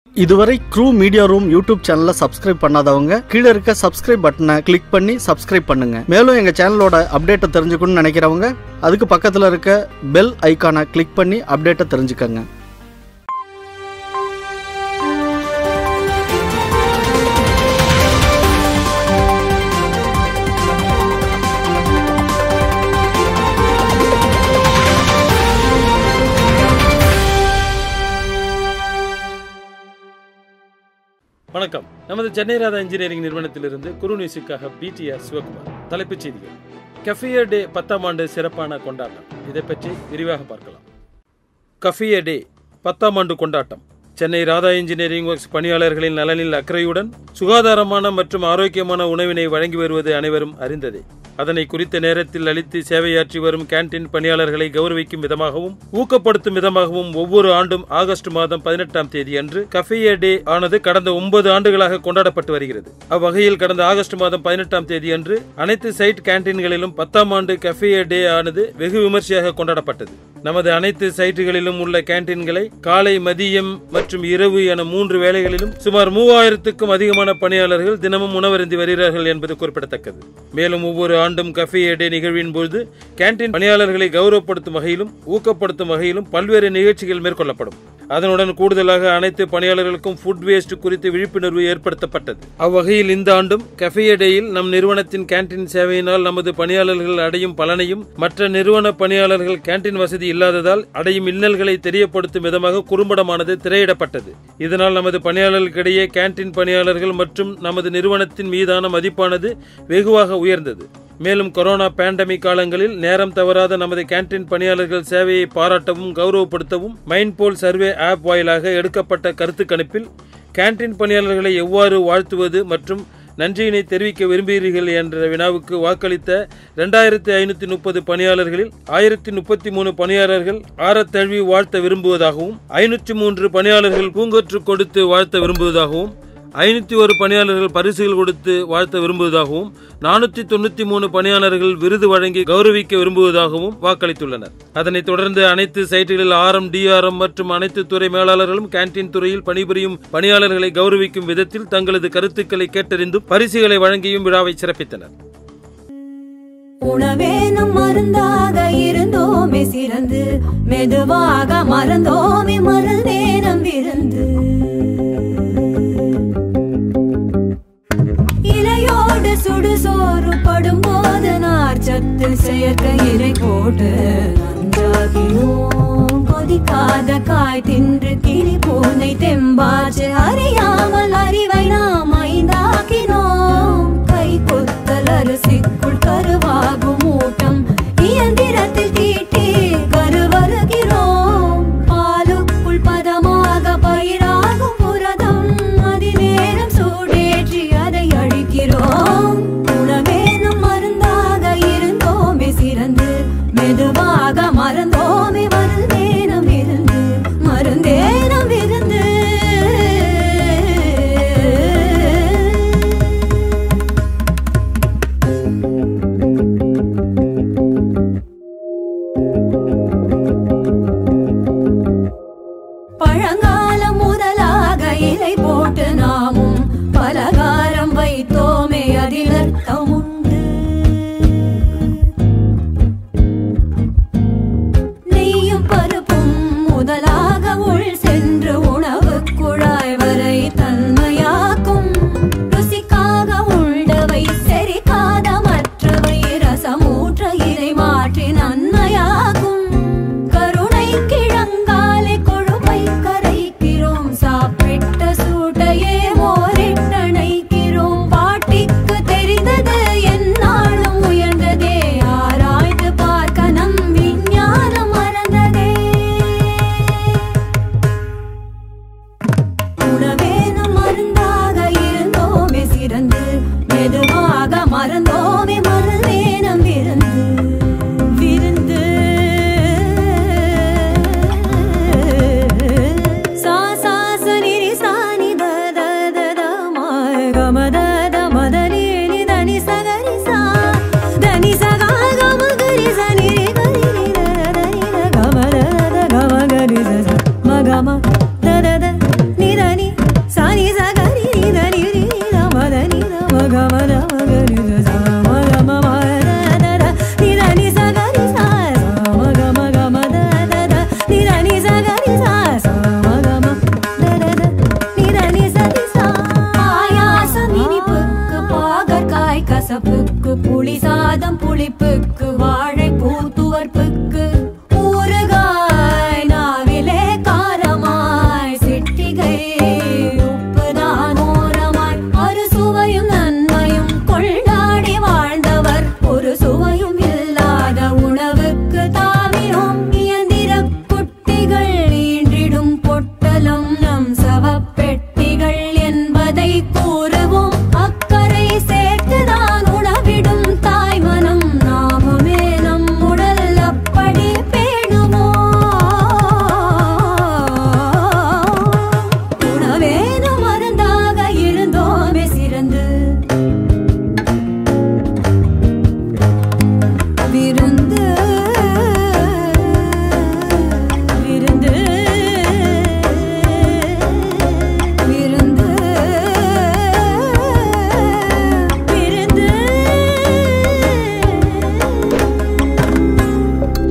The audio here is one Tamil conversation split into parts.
இதுவரை க்ரூ மீடியா ரூம் யூடியூப் சேனலை சப்ஸ்கிரைப் பண்ணாதவங்க கீழே இருக்க சப்ஸ்கிரைப் பட்டனை கிளிக் பண்ணி சப்ஸ்கிரைப் பண்ணுங்க மேலும் எங்க சேனலோட அப்டேட்டை தெரிஞ்சுக்கணும்னு நினைக்கிறவங்க அதுக்கு பக்கத்துல இருக்க பெல் ஐகானை கிளிக் பண்ணி அப்டேட்டை தெரிஞ்சுக்கங்க வணக்கம் நமது சென்னை ராதா இன்ஜினியரிங் நிறுவனத்திலிருந்து குரு நியூஸுக்காக பிடிஆர் சிவகுமார் தலைப்புச் செய்திகள் கஃபியர் டே பத்தாம் ஆண்டு சிறப்பான கொண்டாட்டம் இதை பற்றி விரிவாக பார்க்கலாம் கஃபியர் டே பத்தாம் ஆண்டு கொண்டாட்டம் சென்னை ராதா இன்ஜினியரிங் ஒர்க்ஸ் பணியாளர்களின் நலனில் அக்கறையுடன் சுகாதாரமான மற்றும் ஆரோக்கியமான உணவினை வழங்கி வருவது அனைவரும் அறிந்ததே அதனை குறித்த நேரத்தில் அளித்து சேவையாற்றி வரும் கேண்டீன் பணியாளர்களை கௌரவிக்கும் விதமாகவும் ஊக்கப்படுத்தும் விதமாகவும் ஒவ்வொரு ஆண்டும் ஆகஸ்ட் மாதம் பதினெட்டாம் தேதி அன்று கஃபியே டே ஆனது கடந்த ஒன்பது ஆண்டுகளாக கொண்டாடப்பட்டு வருகிறது அவ்வகையில் கடந்த ஆகஸ்ட் மாதம் பதினெட்டாம் தேதி அன்று அனைத்து சைட் கேண்டீன்களிலும் பத்தாம் ஆண்டு கஃபியே டே ஆனது வெகு விமர்சையாக கொண்டாடப்பட்டது நமது அனைத்து சைட்டுகளிலும் உள்ள கேண்டீன்களை காலை மதியம் மற்றும் இரவு என மூன்று வேளைகளிலும் சுமார் மூவாயிரத்துக்கும் அதிகமான பணியாளர்கள் தினமும் உணவருந்தி வருகிறார்கள் என்பது குறிப்பிடத்தக்கது மேலும் ஒவ்வொரு ஆண்டும் கஃபே டே நிகழ்வின் போது கேண்டீன் பணியாளர்களை கௌரவப்படுத்தும் வகையிலும் ஊக்கப்படுத்தும் வகையிலும் பல்வேறு நிகழ்ச்சிகள் மேற்கொள்ளப்படும் அதனுடன் கூடுதலாக அனைத்து பணியாளர்களுக்கும் ஃபுட் வேஸ்ட் குறித்து விழிப்புணர்வு ஏற்படுத்தப்பட்டது அவ்வகையில் இந்த ஆண்டும் கஃபே டேயில் நம் நிறுவனத்தின் கேண்டீன் சேவையினால் நமது பணியாளர்கள் அடையும் பலனையும் மற்ற நிறுவன பணியாளர்கள் கேண்டீன் வசதி இல்லாததால் அடையும் இன்னல்களை தெரியப்படுத்தும் விதமாக குறும்படமானது திரையிடப்பட்டது இதனால் நமது பணியாளர்களுக்கிடையே கேண்டீன் பணியாளர்கள் மற்றும் நமது நிறுவனத்தின் மீதான மதிப்பானது வெகுவாக உயர்ந்தது மேலும் கொரோனா பேண்டமிக் காலங்களில் நேரம் தவறாத நமது கேண்டீன் பணியாளர்கள் சேவையை பாராட்டவும் கௌரவப்படுத்தவும் மைண்ட்போல் சர்வே ஆப் வாயிலாக எடுக்கப்பட்ட கருத்து கணிப்பில் கேண்டீன் பணியாளர்களை எவ்வாறு வாழ்த்துவது மற்றும் நன்றியினை தெரிவிக்க விரும்புகிறீர்கள் என்ற வினாவுக்கு வாக்களித்த இரண்டாயிரத்தி ஐநூத்தி முப்பது பணியாளர்களில் ஆயிரத்தி முப்பத்தி மூணு பணியாளர்கள் ஆறத் தழுவி வாழ்த்த விரும்புவதாகவும் ஐநூற்றி மூன்று பணியாளர்கள் பூங்கொற்று கொடுத்து வாழ்த்த விரும்புவதாகவும் ஐநூத்தி ஒரு பணியாளர்கள் பரிசுகள் கொடுத்து வாழ்த்த விரும்புவதாகவும் நானூத்தி தொண்ணூத்தி மூணு பணியாளர்கள் விருது வழங்கி கௌரவிக்க விரும்புவதாகவும் வாக்களித்துள்ளனர் அதனைத் தொடர்ந்து அனைத்து சைட்டுகளில் ஆர்எம் டிஆர்எம் மற்றும் அனைத்து துறை மேலாளர்களும் கேண்டீன் துறையில் பணிபுரியும் பணியாளர்களை கௌரவிக்கும் விதத்தில் தங்களது கருத்துக்களை கேட்டறிந்தும் பரிசுகளை வழங்கியும் விழாவை சிறப்பித்தனர் உணவேனும் மருந்தாக இருந்தோமே சிறந்து மெதுவாக மறந்தோமே மருந்தேனம் விருந்து இலையோடு சுடுசோறு படும்போது நார்ச்சத்து செயற்கை இலை போட்டு நஞ்சாகினோம் கொதிக்காத காய் தின்று கிளி பூனை தெம்பாச்சு அறியாமல் அறிவை நாம் ஐந்தாக்கினோம் கை கொத்தல் அரிசிக்குள் கருவாகும் ஊட்டம் இயந்திரத்தில் தீட்டி கருவருகிறோம் பாலுக்குள் பதமாக பயிராகும் புரதம் அதிநேரம் சூடேற்றி அதை அழிக்கிறோம் உணவேனும் மருந்தாக இருந்தோமே சிறந்து மெதுவாக மறந்தோமே மருந்தேனம் இருந்து மருந்தேனம் இருந்து பழங்காலம் முதலாக இலை போட்டு நாமும் பலகாரம் வைத்தோமே அதில் அர்த்தம் உண்டு நெய்யும் பருப்பும் முதலாக உள் சென்று உணவு குழாய் வரை தன்மையாக்கும் ருசிக்காக உள்ளவை செரிக்காத மற்றவை ரசமூற்ற இதை மாற்றி நன்மையாகும் கருணை கிழங்காலை கொழுப்பை கரைக்கிறோம் சாப்பிட்ட சூட்டையே மோரிட்டணைக்கிறோம் பாட்டிக்கு தெரிந்தது என்னாலும் உயர்ந்ததே ஆராய்ந்து பார்க்க நம் விஞ்ஞானம் மறந்ததே உணவேனும் மருந்தாக இருந்தோமே சிறந்து மெதுவாக மறந்தோமே மருந்தேனம் விருந்து விருந்து சா சா சரி ரி சா நி த த த த மா க ம த த ம த ரி நி த நி ச க ரி சா த நி ச க க ம க ரி ச நி ரி க ரி ரி த த த நி த க ம த த க ம க ரி ச ச ம க ம த த த நி த நி ஏனும் மருந்தாக இருந்தோமே சிறந்து விருந்து விருந்து விருந்து விருந்து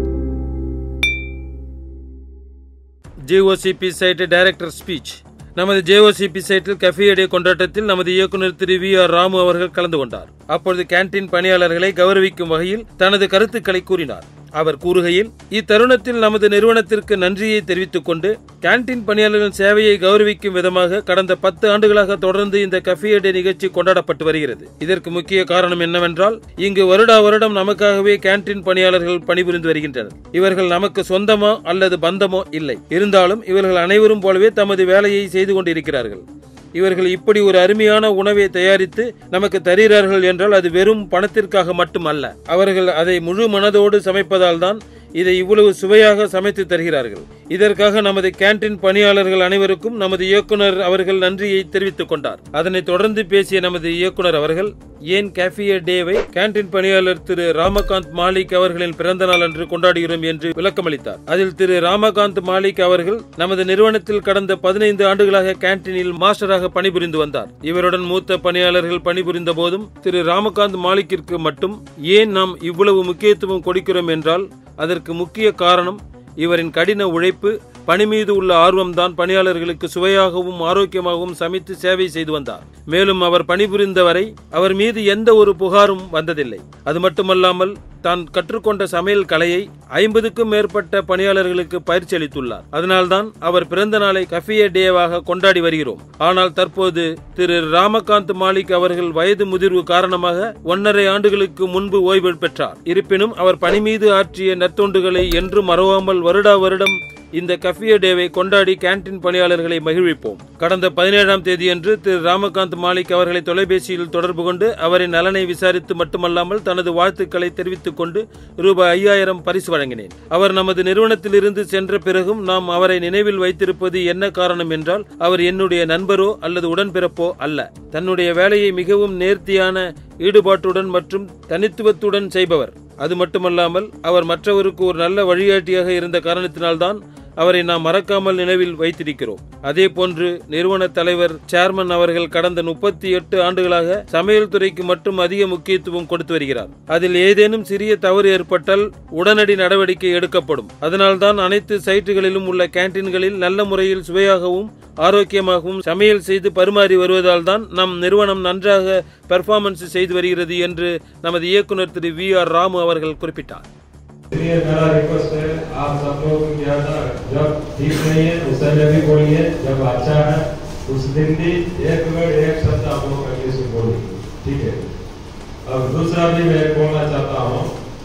ஜேஓசிபி சைட் டைரக்டர் ஸ்பீச் நமது ஜேஓசிபி சைட்டில் கஃபே கொண்டாட்டத்தில் நமது இயக்குனர் திரு வி ஆர் ராமு அவர்கள் கலந்து கொண்டார் அப்பொழுது கேண்டீன் பணியாளர்களை கௌரவிக்கும் வகையில் தனது கருத்துக்களை கூறினார் அவர் கூறுகையில் இத்தருணத்தில் நமது நிறுவனத்திற்கு நன்றியை தெரிவித்துக் கொண்டு கேண்டீன் பணியாளர்களின் சேவையை கௌரவிக்கும் விதமாக கடந்த பத்து ஆண்டுகளாக தொடர்ந்து இந்த கஃபே டே நிகழ்ச்சி கொண்டாடப்பட்டு வருகிறது இதற்கு முக்கிய காரணம் என்னவென்றால் இங்கு வருடா வருடம் நமக்காகவே கேண்டீன் பணியாளர்கள் பணிபுரிந்து வருகின்றனர் இவர்கள் நமக்கு சொந்தமோ அல்லது பந்தமோ இல்லை இருந்தாலும் இவர்கள் அனைவரும் போலவே தமது வேலையை செய்து கொண்டிருக்கிறார்கள் இவர்கள் இப்படி ஒரு அருமையான உணவை தயாரித்து நமக்கு தருகிறார்கள் என்றால் அது வெறும் பணத்திற்காக மட்டுமல்ல அவர்கள் அதை முழு மனதோடு சமைப்பதால் தான் இதை இவ்வளவு சுவையாக சமைத்து தருகிறார்கள் இதற்காக நமது கேண்டீன் பணியாளர்கள் அனைவருக்கும் நமது இயக்குனர் அவர்கள் நன்றியை தெரிவித்துக் கொண்டார் அதனைத் தொடர்ந்து பேசிய நமது இயக்குனர் அவர்கள் ஏன் கேஃபியே டேவை கேண்டீன் பணியாளர் திரு ராமகாந்த் மாலிக் அவர்களின் பிறந்த நாள் அன்று கொண்டாடுகிறோம் என்று விளக்கமளித்தார் அதில் திரு ராமகாந்த் மாலிக் அவர்கள் நமது நிறுவனத்தில் கடந்த பதினைந்து ஆண்டுகளாக கேண்டீனில் மாஸ்டராக பணிபுரிந்து வந்தார் இவருடன் மூத்த பணியாளர்கள் பணிபுரிந்த போதும் திரு ராமகாந்த் மாலிக்கிற்கு மட்டும் ஏன் நாம் இவ்வளவு முக்கியத்துவம் கொடுக்கிறோம் என்றால் அதற்கு முக்கிய காரணம் இவரின் கடின உழைப்பு பணி மீது உள்ள ஆர்வம்தான் பணியாளர்களுக்கு சுவையாகவும் ஆரோக்கியமாகவும் சமைத்து சேவை செய்து வந்தார் மேலும் அவர் பணிபுரிந்த வரை அவர் மீது எந்த ஒரு புகாரும் வந்ததில்லை அது மட்டுமல்லாமல் தான் கற்றுக்கொண்ட சமையல் கலையை ஐம்பதுக்கும் மேற்பட்ட பணியாளர்களுக்கு பயிற்சி அளித்துள்ளார் அதனால்தான் அவர் பிறந்த நாளை கஃபியே டேவாக கொண்டாடி வருகிறோம் ஆனால் தற்போது திரு ராமகாந்த் மாலிக் அவர்கள் வயது முதிர்வு காரணமாக ஒன்றரை ஆண்டுகளுக்கு முன்பு ஓய்வு பெற்றார் இருப்பினும் அவர் பணி மீது ஆற்றிய நற்தொண்டுகளை என்றும் மறவாமல் வருடா வருடம் இந்த கஃபிய டேவை கொண்டாடி கேண்டீன் பணியாளர்களை மகிழ்விப்போம் கடந்த பதினேழாம் தேதியன்று திரு ராமகாந்த் மாலிக் அவர்களை தொலைபேசியில் தொடர்பு கொண்டு அவரின் நலனை விசாரித்து மட்டுமல்லாமல் தனது வாழ்த்துக்களை தெரிவித்துக் கொண்டு ரூபாய் ஐயாயிரம் பரிசு வழங்கினேன் அவர் நமது நிறுவனத்திலிருந்து சென்ற பிறகும் நாம் அவரை நினைவில் வைத்திருப்பது என்ன காரணம் என்றால் அவர் என்னுடைய நண்பரோ அல்லது உடன்பிறப்போ அல்ல தன்னுடைய வேலையை மிகவும் நேர்த்தியான ஈடுபாட்டுடன் மற்றும் தனித்துவத்துடன் செய்பவர் அது மட்டுமல்லாமல் அவர் மற்றவருக்கு ஒரு நல்ல வழிகாட்டியாக இருந்த காரணத்தினால்தான் அவரை நாம் மறக்காமல் நினைவில் வைத்திருக்கிறோம் அதே போன்று நிறுவன தலைவர் சேர்மன் அவர்கள் கடந்த முப்பத்தி எட்டு ஆண்டுகளாக சமையல் துறைக்கு மட்டும் அதிக முக்கியத்துவம் கொடுத்து வருகிறார் அதில் ஏதேனும் சிறிய தவறு ஏற்பட்டால் உடனடி நடவடிக்கை எடுக்கப்படும் அதனால்தான் அனைத்து சைட்டுகளிலும் உள்ள கேண்டீன்களில் நல்ல முறையில் சுவையாகவும் ஆரோக்கியமாகவும் சமையல் செய்து பரிமாறி வருவதால் தான் நம் நிறுவனம் நன்றாக பெர்ஃபார்மன்ஸ் செய்து வருகிறது என்று நமது இயக்குனர் திரு வி ஆர் ராமு அவர்கள் குறிப்பிட்டார் इसलिए मेरा रिक्वेस्ट है आप सब लोग क्या था जब ठीक नहीं है उस समय भी बोलिए जब अच्छा है उस दिन भी एक वर्ड एक शब्द आप लोग इंग्लिश में बोलिए ठीक है अब दूसरा भी मैं बोलना चाहता हूँ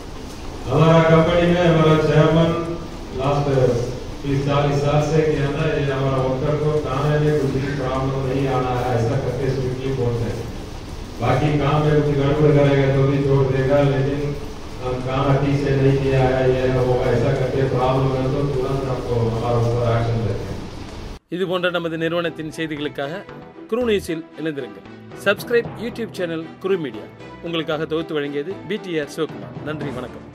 हमारा कंपनी में हमारा चेयरमैन लास्ट तीस चालीस साल से क्या था ये हमारा वर्कर को खाने में कुछ भी प्रॉब्लम नहीं आना है ऐसा करके स्ट्रिक्टली बोलते हैं बाकी काम में कुछ गड़बड़ करेगा तो भी छोड़ देगा लेकिन हम काम ठीक से नहीं किया है ये वो ऐसा करके प्रॉब्लम है तो तुरंत आपको हमारा ऊपर एक्शन लेते हैं இது போன்ற நமது நிறுவனத்தின் செய்திகளுக்காக குரு நியூஸில் இணைந்திருங்கள் subscribe YouTube channel Guru media உங்களுக்காக தொகுத்து வழங்கியது பிடிஆர் சிவகுமார் நன்றி வணக்கம்